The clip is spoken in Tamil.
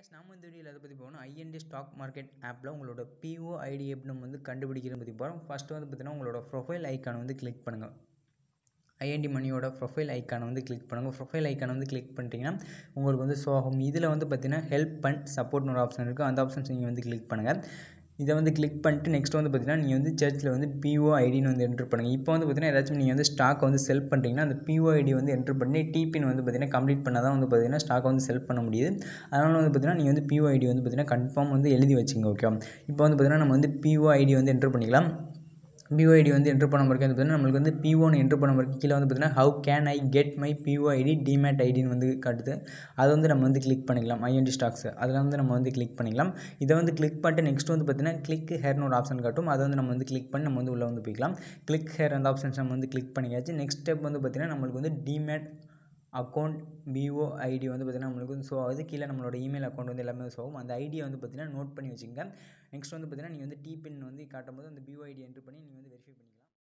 கைஸ் நம்ம இந்த வீடியோவில் எதை பற்றி போகணும் ஐஎன்டி ஸ்டாக் மார்க்கெட் ஆப்பில் உங்களோட பிஓ ஐடி எப்படி நம்ம வந்து கண்டுபிடிக்கிறது பற்றி போகிறோம் ஃபஸ்ட்டு வந்து பார்த்தீங்கன்னா உங்களோட ப்ரொஃபைல் ஐக்கானை வந்து கிளிக் பண்ணுங்கள் ஐஎன்டி மணியோட ப்ரொஃபைல் ஐக்கானை வந்து கிளிக் பண்ணுங்கள் ப்ரொஃபைல் ஐக்கானை வந்து கிளிக் பண்ணிட்டீங்கன்னா உங்களுக்கு வந்து ஷோ ஆகும் இதில் வந்து பார்த்தீங்கன்னா ஹெல்ப் அண்ட் சப்போர்ட்னு ஒரு ஆப்ஷன் இருக்குது அந்த ஆப்ஷன்ஸ் நீங்கள் வந்து கிளிக் பண்ணுங்கள் இதை வந்து கிளிக் பண்ணிட்டு நெக்ஸ்ட் வந்து பார்த்தீங்கன்னா நீங்கள் வந்து சர்ச்சில் வந்து பிஓ ஐடின்னு வந்து என்ட்ரு பண்ணுங்கள் இப்போ வந்து பார்த்தீங்கன்னா ஏதாச்சும் நீங்கள் வந்து ஸ்டாக் வந்து செல் பண்ணுறீங்கன்னா அந்த பிஓ ஐடி வந்து என்ட்ரு பண்ணி டிபின் வந்து பார்த்தீங்கன்னா கம்ப்ளீட் பண்ணால் தான் வந்து பார்த்தீங்கன்னா ஸ்டாக் வந்து செல் பண்ண முடியுது அதனால் வந்து பார்த்தீங்கன்னா நீங்கள் வந்து பிஓ ஐடி வந்து பார்த்தீங்கன்னா கன்ஃபார்ம் வந்து எழுதி வச்சுங்க ஓகே இப்போ வந்து பார்த்தீங்கன்னா நம்ம வந்து பிஓ ஐடி வந்து என்ட்ரு பண்ணிக்கலாம் பிஓஐடி வந்து என்ட்ரு பண்ண மாதிரி வந்து பார்த்தீங்கன்னா நம்மளுக்கு வந்து பிஓன்னு என்ட்ரு பண்ண மாதிரி கீழே வந்து பார்த்தீங்கன்னா how can I get my BOID demat ஐடின்னு வந்து காட்டுது அதை வந்து நம்ம வந்து கிளிக் பண்ணிக்கலாம் ஐஎன்டி ஸ்டாக்ஸ் அதில் வந்து நம்ம வந்து கிளிக் பண்ணிக்கலாம் இதை வந்து கிளிக் பண்ணிட்டு நெக்ஸ்ட் வந்து பார்த்தீங்கன்னா கிளிக் ஹேர்னு ஒரு ஆப்ஷன் காட்டும் அதை வந்து நம்ம வந்து கிளிக் பண்ணி நம்ம வந்து உள்ளே வந்து போய்க்கலாம் கிளிக் ஹேர் அந்த ஆப்ஷன்ஸ் நம்ம வந்து கிளிக் பண்ணியாச்சு நெக்ஸ்ட் ஸ்டெப் வந்து பார்த்தீங்கன்னா நம்மளுக்கு வந்து டிமேட் அக்கௌண்ட் பிஓ ஐடி வந்து பார்த்திங்கன்னா நம்மளுக்கு வந்து ஷோ ஆகுது கீழே நம்மளோட இமெயில் அக்கௌண்ட் வந்து எல்லாமே ஷோ ஆகும் அந்த ஐடியை வந்து பார்த்திங்கன்னா நோட் பண்ணி வச்சுங்க நெக்ஸ்ட் வந்து பார்த்திங்கன்னா நீங்கள் வந்து டிபின் வந்து காட்டும் போது அந்த பிஓ ஐடி என்ட்ரு பண்ணி நீங்கள் வந்து வெரிஃபை பண்ணிக்கலாம்